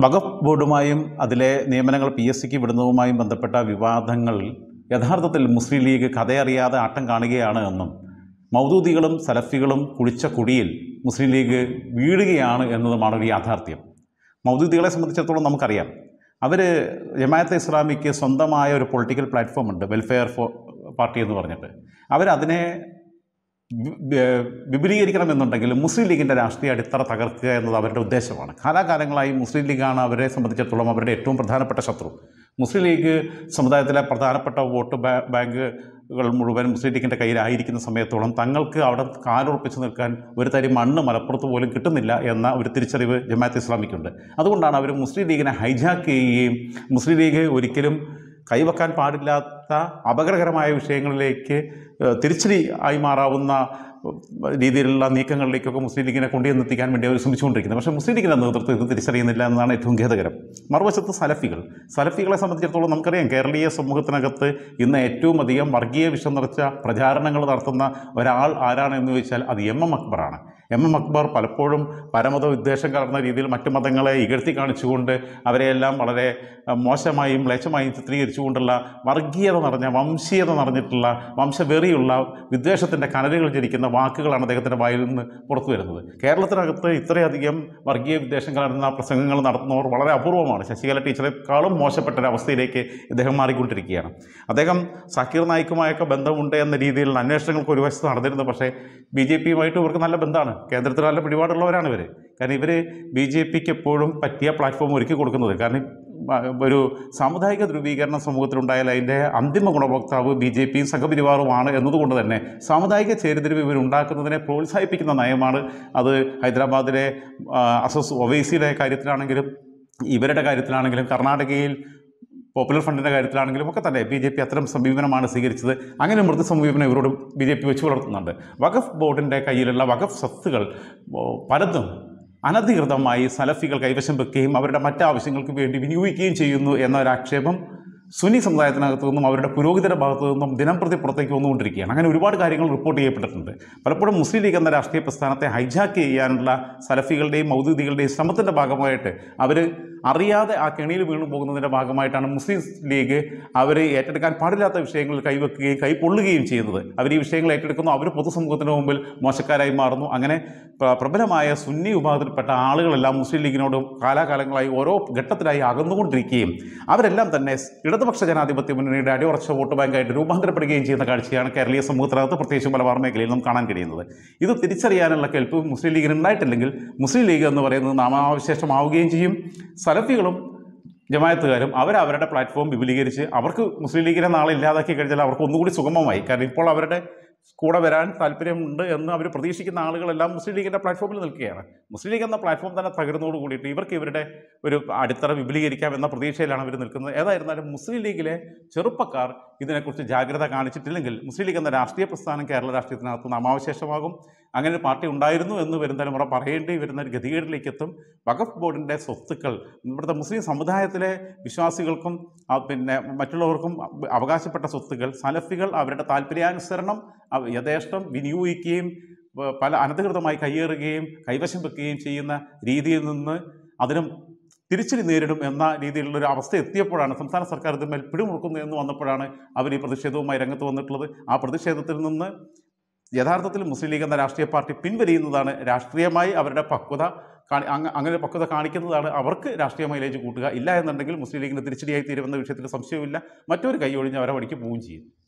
വഖഫ് ബോർഡുമായും അതിലെ നിയമനങ്ങൾ P S സിക്ക് വിടുന്നതുമായും ബന്ധപ്പെട്ട വിവാദങ്ങളിൽ യഥാർത്ഥത്തിൽ മുസ്ലിം ലീഗ് കഥയറിയാതെ ആട്ടം കാണുകയാണ് എന്നും മൗദൂദികളും സലഫികളും കുളിച്ച കുടിയിൽ മുസ്ലിം ലീഗ് വീഴുകയാണ് എന്നതുമാണ് ഒരു യാഥാർത്ഥ്യം മൗദൂദികളെ സംബന്ധിച്ചിടത്തോളം നമുക്കറിയാം അവർ ജമാഅത്തെ ഇസ്ലാമിക്ക് സ്വന്തമായ ഒരു പൊളിറ്റിക്കൽ പ്ലാറ്റ്ഫോം ഉണ്ട് വെൽഫെയർ ഫോ പാർട്ടി എന്ന് പറഞ്ഞിട്ട് അവരതിനെ വി- വി- വിപുലീകരിക്കണമെന്നുണ്ടെങ്കിൽ മുസ്ലിം ലീഗിൻ്റെ രാഷ്ട്രീയ അടിത്തറ തകർക്കുക എന്നത് അവരുടെ ഉദ്ദേശമാണ് കാലാകാലങ്ങളായി മുസ്ലിം ലീഗാണ് അവരെ സംബന്ധിച്ചിടത്തോളം അവരുടെ ഏറ്റവും പ്രധാനപ്പെട്ട ശത്രു മുസ്ലിം ലീഗ് സമുദായത്തിലെ പ്രധാനപ്പെട്ട വോട്ട് ബാ- ബാങ്കുകൾ മുഴുവൻ മുസ്ലിം ലീഗിൻ്റെ കയ്യിലായിരിക്കുന്ന സമയത്തോളം തങ്ങൾക്ക് അവിടെ കാലുറപ്പിച്ച് നിൽക്കാൻ ഒരു തരി മണ്ണ് മലപ്പുറത്ത് പോലും കിട്ടുന്നില്ല എന്ന ഒരു തിരിച്ചറിവ് ജമാഅത്ത് ഇസ്ലാമിക്കുണ്ട് അതുകൊണ്ടാണ് അവർ മുസ്ലിം ലീഗിനെ ഹൈജാക്ക് ചെയ്യുകയും മുസ്ലിം ലീഗ് ഒരിക്കലും കൈവക്കാൻ പാടില്ലാത്ത അപകടകരമായ വിഷയങ്ങളിലേക്ക് ഏഹ്, തിരിച്ചടി ആയി മാറാവുന്ന ഏഹ്, രീതിയിലുള്ള നീക്കങ്ങളിലേക്കൊക്കെ മുസ്ലിം ലീഗിനെ കൊണ്ടുവന്നെത്തിക്കാൻ വേണ്ടി അവർ ശ്രമിച്ചുകൊണ്ടിരിക്കുന്നത് പക്ഷേ മുസ്ലിം ലീഗിൻ്റെ നേതൃത്വം ഇത് തിരിച്ചറിയുന്നില്ല എന്നതാണ് ഏറ്റവും ഖേദകരം മറുവശത്ത് സലഫികൾ സലഫികളെ സംബന്ധിച്ചിടത്തോളം നമുക്കറിയാം കേരളീയ സമൂഹത്തിനകത്ത് ഇന്ന് ഏറ്റവും അധികം വർഗീയ വിഷം നിറച്ച പ്രചാരണങ്ങൾ നടത്തുന്ന ഒരാൾ ആരാണ് എന്ന് ചോദിച്ചാൽ അത് എം എം അക്ബറാണ് എം എം അക്ബർ പലപ്പോഴും പരമത വിദ്വേഷം കലർന്ന രീതിയിൽ മറ്റു മതങ്ങളെ ഇകഴ്ത്തി കാണിച്ചുകൊണ്ട് അവരെയെല്ലാം വളരെ അഹ്, മോശമായും മ്ലേച്ഛമായും ചിത്രീകരിച്ചുകൊണ്ടുള്ള വർഗീയത നിറഞ്ഞ വംശീയത നിറഞ്ഞിട്ടുള്ള വംശവെറിയുള്ള വിദ്വേഷത്തിൻ്റെ കനലുകൾ ജനിക്കുന്ന വാക്കുകളാണ് അദ്ദേഹത്തിൻ്റെ വായിൽ നിന്ന് പുറത്തു വരുന്നത് കേരളത്തിനകത്ത് ഇത്രയധികം വർഗീയ വിദ്വേഷം കലർന്ന പ്രസംഗങ്ങൾ നടത്തുന്നവർ വളരെ അപൂർവമാണ് ശശികല ടീച്ചറെക്കാളും മോശപ്പെട്ട ഒരു അവസ്ഥയിലേക്ക് ഇദ്ദേഹം മാറിക്കൊണ്ടിരിക്കുകയാണ് അദ്ദേഹം സക്കീർ നായിക്കുമായൊക്കെ ബന്ധമുണ്ട് എന്ന രീതിയിലുള്ള അന്വേഷണങ്ങൾക്ക് ഒരു വശത്ത് നടന്നിരുന്നു പക്ഷേ ബി ജെ പിയുമായിട്ട് ഇവർക്ക് നല്ല ബന്ധമാണ് കേന്ദ്രത്തിൽ നല്ല പിടിപാടുള്ളവരാണ് ഇവർ കാരണം ഇവർ ബി ജെ പിക്ക് എപ്പോഴും പറ്റിയ പ്ലാറ്റ്ഫോം ഒരുക്കി കൊടുക്കുന്നത് കാരണം ആ, ഒരു സാമുദായിക ധ്രുവീകരണം സമൂഹത്തിലുണ്ടായാൽ അതിൻ്റെ അന്തിമ ഗുണഭോക്താവ് ബി ജെ പിയും സംഘപരിവാറുമാണ് എന്നതുകൊണ്ട് തന്നെ സാമുദായിക ചേരിതിരിവ് ഇവരുണ്ടാക്കുന്നതിനെ പ്രോത്സാഹിപ്പിക്കുന്ന നയമാണ് അത് ഹൈദരാബാദിലെ ആ, അസസ് ഒവൈസിയുടെ കാര്യത്തിലാണെങ്കിലും ഇവരുടെ കാര്യത്തിലാണെങ്കിലും കർണാടകയിൽ പോപ്പുലർ ഫണ്ടിൻ്റെ കാര്യത്തിലാണെങ്കിലും ഒക്കെ തന്നെ ബി ജെ പി അത്തരം സമീപനമാണ് സ്വീകരിച്ചത് അങ്ങനെ മൃദു സമീപനം ഇവരോട് ബി ജെ പി വെച്ച് പുലർത്തുന്നുണ്ട് വഖഫ് ബോർഡിൻ്റെ കയ്യിലുള്ള വഖഫ് സ്വത്തുകൾ ഓ, പലതും അനധികൃതമായി സലഫികൾ കൈവശം വെക്കുകയും അവരുടെ മറ്റാവശ്യങ്ങൾക്ക് വേണ്ടി വിനിയോഗിക്കുകയും ചെയ്യുന്നു എന്നൊരാക്ഷേപം സുന്നി സമുദായത്തിനകത്തു നിന്നും അവരുടെ പുരോഹിതരുടെ ഭാഗത്തു നിന്നും ദിനം പ്രതി പുറത്തേക്ക് വന്നുകൊണ്ടിരിക്കുകയാണ് അങ്ങനെ ഒരുപാട് കാര്യങ്ങൾ റിപ്പോർട്ട് ചെയ്യപ്പെട്ടിട്ടുണ്ട് പലപ്പോഴും മുസ്ലിം ലീഗ് എന്ന രാഷ്ട്രീയ പ്രസ്ഥാനത്തെ ഹൈജാക്ക് ചെയ്യാനുള്ള സലഫികളുടെയും മൗദൂദികളുടെയും ശ്രമത്തിൻ്റെ ഭാഗമായിട്ട് അവർ അറിയാതെ ആ കെണിയിൽ വീണു പോകുന്നതിൻ്റെ ഭാഗമായിട്ടാണ് മുസ്ലിം ലീഗ് അവർ ഏറ്റെടുക്കാൻ പാടില്ലാത്ത വിഷയങ്ങൾ കൈവെക്കുകയും കൈപ്പൊള്ളുകയും ചെയ്യുന്നത് അവർ ഈ വിഷയങ്ങൾ ഏറ്റെടുക്കുന്നു അവർ പൊതുസമൂഹത്തിന് മുമ്പിൽ മോശക്കാരായി മാറുന്നു അങ്ങനെ പ്ര- പ്രബലമായ സുന്നി വിഭാഗത്തിൽപ്പെട്ട ആളുകളെല്ലാം മുസ്ലിം ലീഗിനോട് കാലാകാലങ്ങളായി ഓരോ ഘട്ടത്തിലായി അകന്നുകൊണ്ടിരിക്കുകയും അവരെല്ലാം തന്നെ ഇടതുപക്ഷ ജനാധിപത്യ മുന്നണിയുടെ അടിയുറച്ച വോട്ട് ബാങ്കായിട്ട് രൂപാന്തരപ്പെടുകയും ചെയ്യുന്ന കാഴ്ചയാണ് കേരളീയ സമൂഹത്തിനകത്ത് പ്രത്യേകിച്ച് മലബാർ മേഖലയിൽ നമുക്ക് കാണാൻ കഴിയുന്നത് ഇത് തിരിച്ചറിയാനുള്ള കെൽപ്പ് മുസ്ലിം ലീഗിന് ഉണ്ടായിട്ടില്ലെങ്കിൽ മുസ്ലിം ലീഗ് എന്ന് പറയുന്നത് നാമാവശേഷമാവുകയും ചെയ്യും സലഫികളും ജമായത്തുകാരും അവർ അവരുടെ പ്ലാറ്റ്ഫോം വിപുലീകരിച്ച് അവർക്ക് മുസ്ലിം ലീഗിനെ നാളെ ഇല്ലാതാക്കി കഴിഞ്ഞാൽ അവർക്ക് ഒന്നുകൂടി സുഗമമായി കാരണം ഇപ്പോൾ അവരുടെ കൂടെ വരാൻ താല്പര്യമുണ്ട് എന്ന് അവർ പ്രതീക്ഷിക്കുന്ന ആളുകളെല്ലാം മുസ്ലിം ലീഗിൻ്റെ പ്ലാറ്റ്ഫോമിൽ നിൽക്കുകയാണ് മുസ്ലിം ലീഗ് എന്ന പ്ലാറ്റ്ഫോം തന്നെ തകരുന്നതോട് കൂടിയിട്ട് ഇവർക്ക് ഇവരുടെ ഒരു അടിത്തറ വിപുലീകരിക്കാം എന്ന പ്രതീക്ഷയിലാണ് അവർ നിൽക്കുന്നത് ഏതായിരുന്നാലും മുസ്ലിം ലീഗിലെ ചെറുപ്പക്കാർ ഇതിനെക്കുറിച്ച് ജാഗ്രത കാണിച്ചിട്ടില്ലെങ്കിൽ മുസ്ലിം ലീഗ് എന്ന രാഷ്ട്രീയ പ്രസ്ഥാനം കേരള രാഷ്ട്രീയത്തിനകത്ത് നാമാവശേഷമാകും അങ്ങനെ ഒരു പാർട്ടി ഉണ്ടായിരുന്നു എന്ന് വരും തലമുറ പറയേണ്ടി വരുന്ന ഒരു ഗതികേടിലേക്ക് എത്തും വഖഫ് ബോർഡിൻ്റെ സ്വത്തുക്കൾ ഇവിടുത്തെ മുസ്ലിം സമുദായത്തിലെ വിശ്വാസികൾക്കും ആ, പിന്നെ മറ്റുള്ളവർക്കും അവകാശപ്പെട്ട സ്വത്തുകൾ സലഫികൾ അവരുടെ താല്പര്യാനുസരണം അവ- യഥേഷ്ടം വിനിയോഗിക്കുകയും പ- പല അനധികൃതമായി കയ്യേറുകയും കൈവശം വെക്കുകയും ചെയ്യുന്ന രീതിയിൽ നിന്ന് അതിനും തിരിച്ചടി നേരിടും എന്ന രീതിയിലുള്ള ഒരു അവസ്ഥ എത്തിയപ്പോഴാണ് സംസ്ഥാന സർക്കാർ ഇതിന്മേൽ പിടിമുറുക്കുന്നു എന്ന് വന്നപ്പോഴാണ് അവർ ഈ പ്രതിഷേധവുമായി രംഗത്ത് വന്നിട്ടുള്ളത് ആ പ്രതിഷേധത്തിൽ നിന്ന് യഥാർത്ഥത്തിൽ മുസ്ലിം ലീഗ് എന്ന രാഷ്ട്രീയ പാർട്ടി പിൻവലിയുന്നതാണ് രാഷ്ട്രീയമായി അവരുടെ പക്വത കാണി അങ്ങ- അങ്ങനെ പക്വത കാണിക്കുന്നതാണ് അവർക്ക് രാഷ്ട്രീയ മൈലേജ് കൂട്ടുക ഇല്ല എന്നുണ്ടെങ്കിൽ മുസ്ലിം ലീഗിന് തിരിച്ചടിയായി തീരുമെന്ന വിഷയത്തിൽ സംശയമില്ല മറ്റൊരു കൈയൊഴിഞ്ഞ് അവരെ വഴിക്ക് പോവുകയും ചെയ്യും